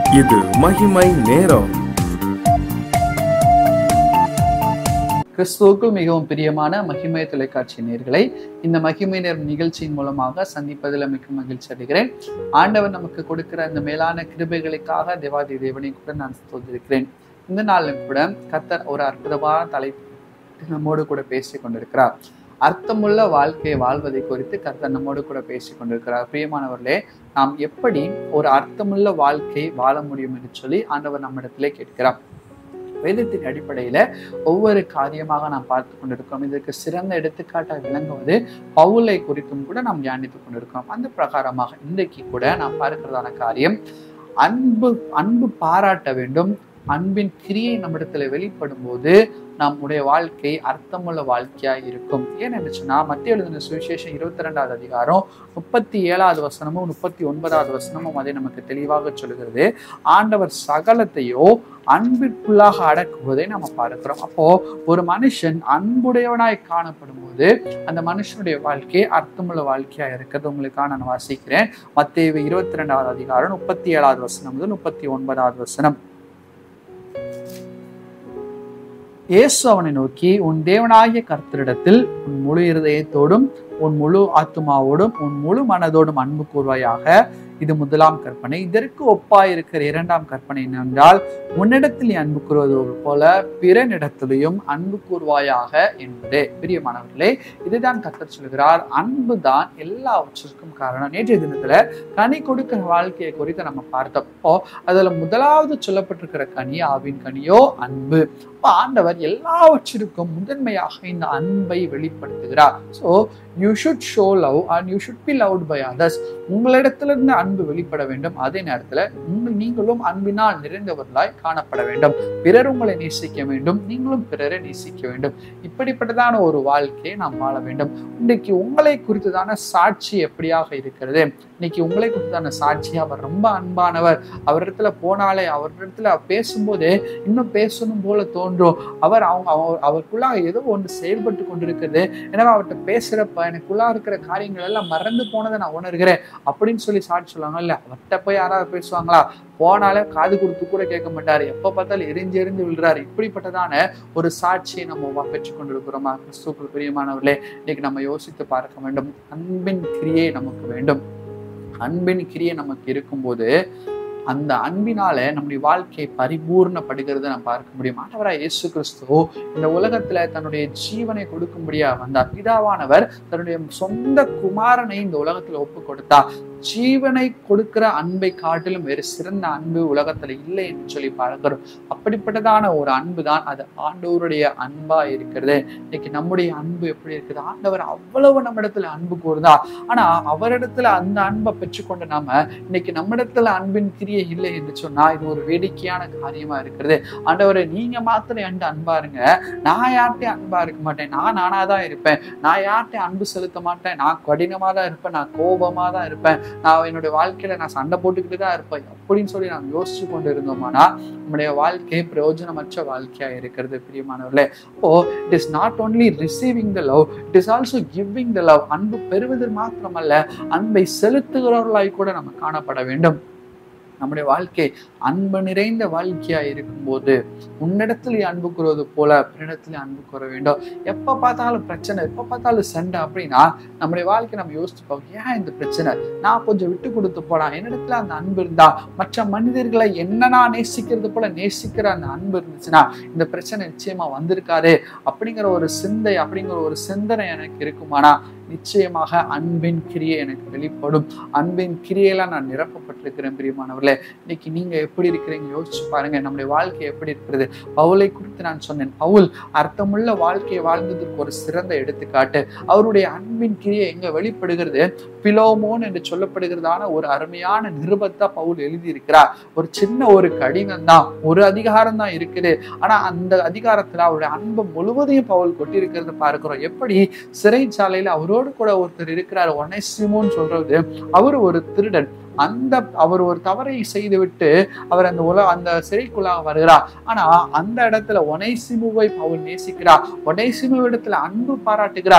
இது மகிமை நேரம் கிறிஸ்துவுக்குள் மிகவும் பிரியமான மகிமை தொலைக்காட்சி நேர்களை இந்த மகிமை நேரம் நிகழ்ச்சியின் மூலமாக சந்திப்பதில் மிக்க மகிழ்ச்சி அடைகிறேன் ஆண்டவர் நமக்கு கொடுக்கிற இந்த மேலான கிருபைகளுக்காக தேவாதி தேவனை கூட நான் ஸ்தோத்திருக்கிறேன் இந்த நாளிலும் கூட கத்தர் ஒரு அற்புதமான தலைப்பு நம்மோடு கூட பேசிக் கொண்டிருக்கிறார் அர்த்தமுள்ள வாழ்க்கையை வாழ்வதை குறித்து கர்த்தர் நம்மோடு கூட பேசிக் கொண்டிருக்கிறார் பிரியமானவர்களே நாம் எப்படி ஒரு அர்த்தமுள்ள வாழ்க்கை வாழ முடியும் என்று சொல்லி ஆண்டவர் நம்மிடத்திலே கேட்கிறார் வேதத்தின் அடிப்படையில ஒவ்வொரு காரியமாக நாம் பார்த்து கொண்டிருக்கிறோம் இதற்கு சிறந்த எடுத்துக்காட்டாக விளங்குவது பவுலை குறித்தும் கூட நாம் தியானித்துக் கொண்டிருக்கிறோம் அந்த பிரகாரமாக இன்றைக்கு கூட நாம் பார்க்கிறதான காரியம் அன்பு அன்பு பாராட்ட வேண்டும் அன்பின் கிரியை நம்மிடத்துல வெளிப்படும் போது நம்முடைய வாழ்க்கை அர்த்தமுள்ள வாழ்க்கையா இருக்கும் ஏன்னு சொன்னா மத்திய எழுதின சுவிசேஷம் இருபத்தி ரெண்டாவது அதிகாரம் முப்பத்தி ஏழாவது வசனமும் முப்பத்தி ஒன்பதாவது வசனமும் அதை நமக்கு தெளிவாக சொல்லுகிறது ஆண்டவர் சகலத்தையோ அன்பிற்குள்ளாக அடக்குவதை நம்ம பார்க்கிறோம் அப்போ ஒரு மனுஷன் அன்புடையவனாய் காணப்படும் போது அந்த மனுஷனுடைய வாழ்க்கை அர்த்தமுள்ள வாழ்க்கையா இருக்கிறது உங்களுக்காக நான் வாசிக்கிறேன் மத்திய இருபத்தி ரெண்டாவது அதிகாரம் முப்பத்தி ஏழாவது வசனம் முதல் முப்பத்தி ஒன்பதாவது வசனம் இயேசு அவனை நோக்கி உன் தேவனாகிய கர்த்தரிடத்தில் உன் முழு இருதயத்தோடும் உன் முழு ஆத்மாவோடும் உன் முழு மனதோடும் அன்பு கூறுவாயாக இது முதலாம் கற்பனை இதற்கு ஒப்பாயிருக்கிற இரண்டாம் கற்பனை என்னென்றால் உன்னிடத்தில் நீ அன்பு கூறுவது போல பிறனிடத்திலையும் அன்பு கூறுவாயாக என்பதே பிரியமானவர்களே இதுதான் கத்தர் சொல்கிறார் அன்பு தான் எல்லாவற்றிற்கும் காரணம் நேற்றைய தினத்துல கனி கொடுக்கிற வாழ்க்கையை குறித்து நம்ம பார்த்தப்போ அதுல முதலாவது சொல்லப்பட்டிருக்கிற கனி ஆவின் கனியோ அன்பு அப்ப ஆண்டவர் எல்லாவற்றிற்கும் முதன்மையாக இந்த அன்பை வெளிப்படுத்துகிறார் so you should show love and you should be loved by others உங்களிடத்துல இருந்து அன்பு வெளிப்பட வேண்டும் அதே நேரத்துல உங்கள் நீங்களும் அன்பினால் நிறைந்தவர்களாய் காணப்பட வேண்டும் பிறர் உங்களை நேசிக்க வேண்டும் நீங்களும் பிறரை நேசிக்க வேண்டும் இப்படிப்பட்டதான ஒரு வாழ்க்கையை நாம் வாழ வேண்டும் இன்றைக்கு உங்களை குறித்துதான சாட்சி எப்படியாக இருக்கிறது இன்னைக்கு உங்களை குறித்தான சாட்சி அவர் ரொம்ப அன்பானவர் அவரிடத்துல போனாலே அவரிடத்துல பேசும்போதே இன்னும் பேசணும் போல தோன்றும் அவர் அவங்க அவர் அவருக்குள்ளாக ஏதோ ஒன்று செயல்பட்டு கொண்டிருக்கிறது எனவே அவர்கிட்ட பேசுறப்ப எனக்குள்ளா இருக்கிற காரியங்கள் எல்லாம் மறந்து போனதை நான் உணர்கிறேன் அப்படின்னு சொல்லி சாட்சி சொல்லுவாங்க இல்ல அவர்கிட்ட போய் யாராவது பேசுவாங்களா போனாலே காது கொடுத்து கூட கேட்க மாட்டாரு எப்ப பார்த்தாலும் எரிஞ்சு எரிஞ்சு விழுறாரு இப்படிப்பட்டதான ஒரு சாட்சியை நம்ம பெற்றுக் கொண்டிருக்கிறோமா கிறிஸ்துக்குள் பிரியமானவர்களே இன்னைக்கு நம்ம யோசித்து பார்க்க வேண்டும் அன்பின் கிரியை நமக்கு வேண்டும் அன்பின் கிரியை நமக்கு இருக்கும்போது அந்த அன்பினால நம்முடைய வாழ்க்கை பரிபூர்ணப்படுகிறத நம்ம பார்க்க முடியும் ஆண்டவரா இயேசு கிறிஸ்து இந்த உலகத்துல தன்னுடைய ஜீவனை கொடுக்கும்படியா வந்தார் பிதாவானவர் தன்னுடைய சொந்த குமாரனை இந்த உலகத்துல ஒப்பு கொடுத்தார் ஜீவனை கொடுக்கிற அன்பை காட்டிலும் வேறு சிறந்த அன்பு உலகத்துல இல்லை என்று சொல்லி பார்க்கிறோம் அப்படிப்பட்டதான ஒரு அன்பு தான் அது ஆண்டவருடைய அன்பா இருக்கிறது இன்னைக்கு நம்முடைய அன்பு எப்படி இருக்குது ஆண்டவர் அவ்வளவு நம்மிடத்துல அன்பு கூறுதா ஆனா அவரிடத்துல அந்த அன்பை பெற்றுக்கொண்டு நாம இன்னைக்கு நம்மிடத்துல அன்பின் கிரியை இல்லை என்று சொன்னா இது ஒரு வேடிக்கையான காரியமா இருக்கிறது ஆண்டவரை நீங்க மாத்திரம் என்கிட்ட அன்பா இருங்க நான் யார்கிட்டயும் அன்பா இருக்க மாட்டேன் நான் நானா தான் இருப்பேன் நான் யார்கிட்டயும் அன்பு செலுத்த மாட்டேன் நான் கடினமா தான் இருப்பேன் நான் கோபமா தான் இருப்பேன் நான் என்னுடைய வாழ்க்கையில நான் சண்டை போட்டுக்கிட்டு தான் இருப்பேன் அப்படின்னு சொல்லி நாம் யோசிச்சு கொண்டு இருந்தோம்னா நம்முடைய வாழ்க்கை பிரயோஜனமற்ற வாழ்க்கையா இருக்கிறது பிரியமானவர்களே oh it is not only receiving the love it is also giving the love அன்பு பெறுவது மாத்திரமல்ல அன்பை செலுத்துகிறவர்களாய் கூட நம்ம காணப்பட வேண்டும் நம்முடைய வாழ்க்கை அன்பு நிறைந்த வாழ்க்கையா இருக்கும்போது உன்னிடத்துல அன்பு கூறுவது போல பின்னிடத்துல அன்பு கூற வேண்டும் எப்ப பார்த்தாலும் பிரச்சனை எப்ப பார்த்தாலும் சண்டை அப்படின்னா நம்முடைய வாழ்க்கை நம்ம யோசிச்சு பார்ப்போம் ஏன் இந்த பிரச்சனை நான் கொஞ்சம் விட்டு கொடுத்து போனா என்னிடத்துல அந்த அன்பு இருந்தா மற்ற மனிதர்களை என்ன நான் நேசிக்கிறது போல நேசிக்கிற அந்த அன்பு இருந்துச்சுன்னா இந்த பிரச்சனை நிச்சயமா வந்திருக்காது அப்படிங்கிற ஒரு சிந்தை அப்படிங்கிற ஒரு சிந்தனை எனக்கு இருக்குமானா நிச்சயமாக அன்பின் கிரியை எனக்கு வெளிப்படும் அன்பின் கிரியெல்லாம் நான் நிரப்பப்பட்டிருக்கிறேன் பிரியமானவர்களே இன்னைக்கு நீங்க எப்படி இருக்கிறீங்க யோசிச்சு பாருங்க நம்முடைய வாழ்க்கை எப்படி இருக்கிறது பவுலை குறித்து நான் சொன்னேன் பவுல் அர்த்தமுள்ள வாழ்க்கையை வாழ்ந்ததற்கு ஒரு சிறந்த எடுத்துக்காட்டு அவருடைய அன்பின் கிரியை எங்க வெளிப்படுகிறது பிலோமோன் என்று சொல்லப்படுகிறதான ஒரு அருமையான நிருபத்தை பவுல் எழுதியிருக்கிறார் ஒரு சின்ன ஒரு கடிதம் தான் ஒரு அதிகாரம் தான் இருக்குது ஆனா அந்த அதிகாரத்துல அவருடைய அன்பு முழுவதையும் பவுல் கொட்டியிருக்கிறது பார்க்கிறோம் எப்படி சிறைச்சாலையில அவரோடு கூட ஒருத்தர் இருக்கிறார் ஒனைசிமோன்னு சொல்றது அவர் ஒரு திருடன் அந்த அவர் ஒரு தவறை செய்துவிட்டு அவர் அந்த உல அந்த சிறைக்குள்ளாக வருகிறார் ஆனா அந்த இடத்துல ஒனைசிமுவை பவுல் நேசிக்கிறார் ஒனைசிமு இடத்துல அன்பு பாராட்டுகிறார்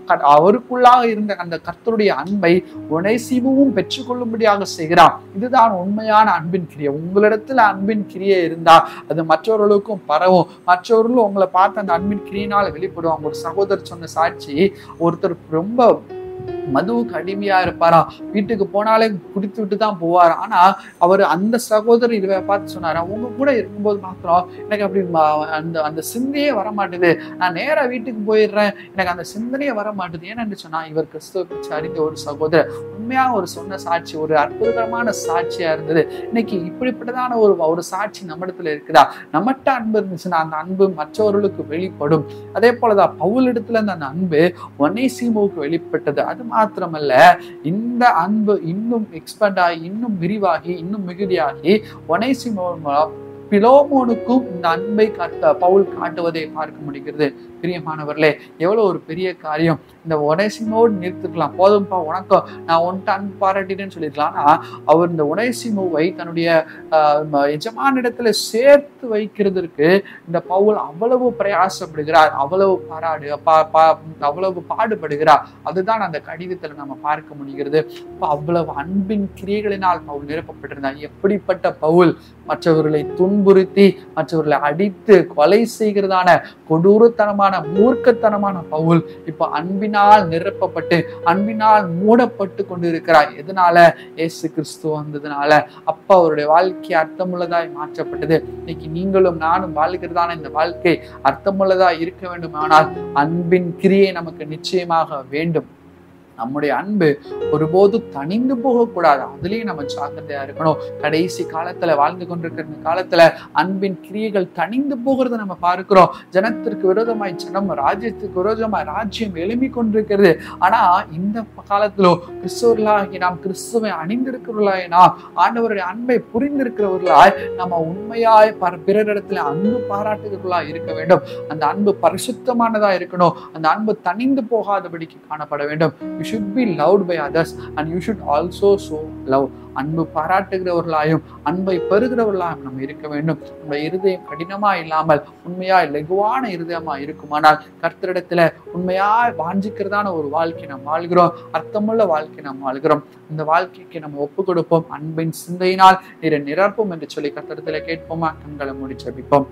க- அவருக்குள்ளாக இருந்த அந்த கர்த்தருடைய அன்பை ஒனைசிமுவும் பெற்றுக்கொள்ளும்படியாக செய்கிறான் இதுதான் உண்மையான அன்பின் கிரியை உங்களிடத்துல அன்பின் கிரியை இருந்தா அது மற்றவர்களுக்கும் பரவும் மற்றவர்களும் உங்களை பார்த்து அந்த அன்பின் கிரியினால வெளிப்படுவாங்க ஒரு சகோதரர் சொன்ன சாட்சி ஒருத்தர் ரொம்ப மதுவுக்கு அடிமையா இருப்பாரா வீட்டுக்கு போனாலே குடித்து விட்டு தான் போவார் ஆனா அவர் அந்த சகோதரர் இதை பார்த்து சொன்னாரா உங்க கூட இருக்கும்போது மாத்திரம் எனக்கு அப்படி ம- அந்த அந்த சிந்தையே வர மாட்டுது நான் நேரா வீட்டுக்கு போயிடுறேன் எனக்கு அந்த சிந்தனையே வர மாட்டுது ஏன்னு சொன்னா இவர் கிறிஸ்துவ பிச்சை அறிந்த ஒரு சகோதரர் உண்மையா ஒரு சொன்ன சாட்சி ஒரு அற்புதகரமான சாட்சியா இருந்தது இன்னைக்கு இப்படிப்பட்டதான ஒரு ஒரு சாட்சி நம்மிடத்துல இருக்குதா நம்மகிட்ட அன்பு இருந்துச்சுன்னா அந்த அன்பு மற்றவர்களுக்கு வெளிப்படும் அதே போலதான் பவுல் இடத்துல இருந்த அந்த அன்பு ஒன்னேசிமோவுக்கு வெளிப்பட்டது அது மாத்திரமல்ல இந்த அன்பு இன்னும் எக்ஸ்பேண்ட் ஆகி இன்னும் விரிவாகி இன்னும் மிகுதியாகி ஒனைசிமோ பிலோமோனுக்கும் இந்த அன்பை கத்த பவுல் காட்டுவதை பார்க்க முடிகிறது பிரியமானவர்களே எவ்வளவு ஒரு பெரிய காரியம் இந்த ஒனேசிமோடு நிறுத்திக்கலாம் போதும்பா உனக்கும் நான் உன்ட்ட அன்பு பாராட்டிட்டேன்னு சொல்லியிருக்கலாம் ஆனா அவர் இந்த ஒனேசிமோவை தன்னுடைய ஆஹ், ம- எஜமானிடத்துல சேர்த்து வைக்கிறதற்கு இந்த பவுல் அவ்வளவு பிரயாசப்படுகிறார் அவ்வளவு பாராடு பா- பா- அவ்வளவு பாடுபடுகிறார் அதுதான் அந்த கடிதத்துல நம்ம பார்க்க முடிகிறது அப்ப அவ்வளவு அன்பின் கிரியைகளினால் பவுல் நிரப்பப்பட்டிருந்தார் எப்படிப்பட்ட பவுல் மற்றவர்களை துன்புறுத்தி மற்றவர்களை அடித்து கொலை செய்கிறதான கொடூரத்தனமான மூர்க்கத்தனமான பவுல் இப்போ அன்பினால் நிரப்பப்பட்டு அன்பினால் மூடப்பட்டு கொண்டிருக்கிறார் எதனால இயேசு கிறிஸ்து வந்ததுனால அப்ப அவருடைய வாழ்க்கை அர்த்தமுள்ளதாய் மாற்றப்பட்டது இன்னைக்கு நீங்களும் நானும் வாழ்கிறதான இந்த வாழ்க்கை அர்த்தமுள்ளதா இருக்க வேண்டுமானால் அன்பின் கிரியை நமக்கு நிச்சயமாக வேண்டும் நம்முடைய அன்பு ஒருபோதும் தணிந்து போகக்கூடாது அதுலயும் நம்ம ஜாக்கிரதையா இருக்கணும் கடைசி காலத்துல வாழ்ந்து கொண்டிருக்கிற இந்த காலத்துல அன்பின் கிரியைகள் தணிந்து போகிறத நம்ம பார்க்கிறோம் ஜனத்திற்கு விரோதமாய் ஜனம் ராஜ்யத்துக்கு விரோதமாய் ராஜ்யம் எழும்பி கொண்டிருக்கிறது ஆனா இந்த காலத்திலோ கிறிஸ்தவர்களாகி நாம் கிறிஸ்துவை அணிந்திருக்கிறவர்களாய் நாம் ஆண்டவருடைய அன்பை புரிந்திருக்கிறவர்களாய் நம்ம உண்மையாய் பர- பிறரிடத்துல அன்பு பாராட்டுகிறவர்களாய் இருக்க வேண்டும் அந்த அன்பு பரிசுத்தமானதா இருக்கணும் அந்த அன்பு தணிந்து போகாதபடிக்கு காணப்பட வேண்டும் you should be loved by others and you should also show love அன்பு பாராட்டுகிறவர்களாயும் அன்பை பெறுகிறவர்களாயும் நம்ம இருக்க வேண்டும் நம்ம இருதயம் கடினமா இல்லாமல் உண்மையாய் லெகுவான இருதயமா இருக்குமானால் கர்த்தரிடத்துல உண்மையாய் வாஞ்சிக்கிறதான ஒரு வாழ்க்கை நாம் வாழ்கிறோம் அர்த்தமுள்ள வாழ்க்கை நாம் வாழ்கிறோம் இந்த வாழ்க்கைக்கு நம்ம ஒப்பு கொடுப்போம் அன்பின் சிந்தையினால் நீரை நிரப்பும் என்று சொல்லி கர்த்தரிடத்துல கேட்போமா கண்களை மூடி ஜெபிப்போம்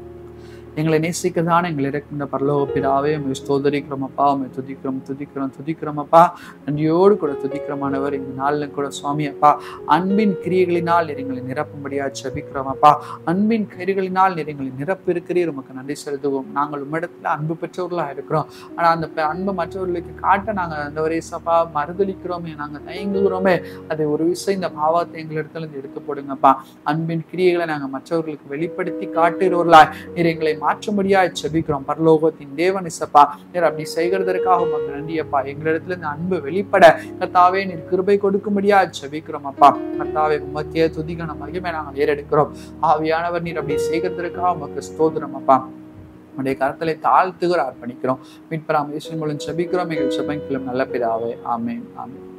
எங்களை நேசிக்கதான எங்களை இருக்கின்ற பரலோக பிதாவே உண்மை ஸ்தோதரிக்கிறோம் அப்பா உண்மை துதிக்கிறோம் துதிக்கிறோம் துதிக்கிறோம் அப்பா நன்றியோடு கூட துதிக்கிறமானவர் இந்த நாளில் கூட சுவாமி அப்பா அன்பின் கிரியைகளினால் நீர் எங்களை நிரப்பும்படியா ஜெபிக்கிறோம் அப்பா அன்பின் கிரிகளினால் நீர் எங்களை நிரப்பு இருக்கிறீர் உமக்கு நன்றி செலுத்துவோம் நாங்கள் உம்மிடத்துல அன்பு பெற்றவர்களாக இருக்கிறோம் ஆனா அந்த ப- அன்பு மற்றவர்களுக்கு காட்ட நாங்கள் அந்த ஒரு சப்பா மறுதளிக்கிறோமே நாங்கள் தயங்குகிறோமே அதை ஒரு விஷயம் இந்த பாவத்தை எங்களிடத்துல இருந்து எடுத்து போடுங்கப்பா அன்பின் கிரியைகளை நாங்கள் மற்றவர்களுக்கு வெளிப்படுத்தி காட்டுகிறவர்களாய் நீர் எங்களை மாற்றும்படியாய் செபிக்கிறோம் பரலோகத்தின் தேவன் இசப்பா நீர் அப்படி செய்கிறதற்காக உமக்கு நன்றியப்பா எங்களிடத்துல இந்த அன்பு வெளிப்பட கர்த்தாவே நீர் கிருபை கொடுக்கும்படியாய் செபிக்கிறோம் அப்பா கர்த்தாவே உமக்கே துதிகன மகிமை நாங்கள் ஏறெடுக்கிறோம் ஆவியானவர் நீர் அப்படி செய்கிறதற்காக உமக்கு ஸ்தோத்திரம் அப்பா உடைய கரத்தலை தாழ்த்துகிற அர்ப்பணிக்கிறோம் மீட்பராம் இயேசுவின் மூலம் செபிக்கிறோம் எங்கள் செபங்களும் நல்ல பிதாவே ஆமென் ஆமென்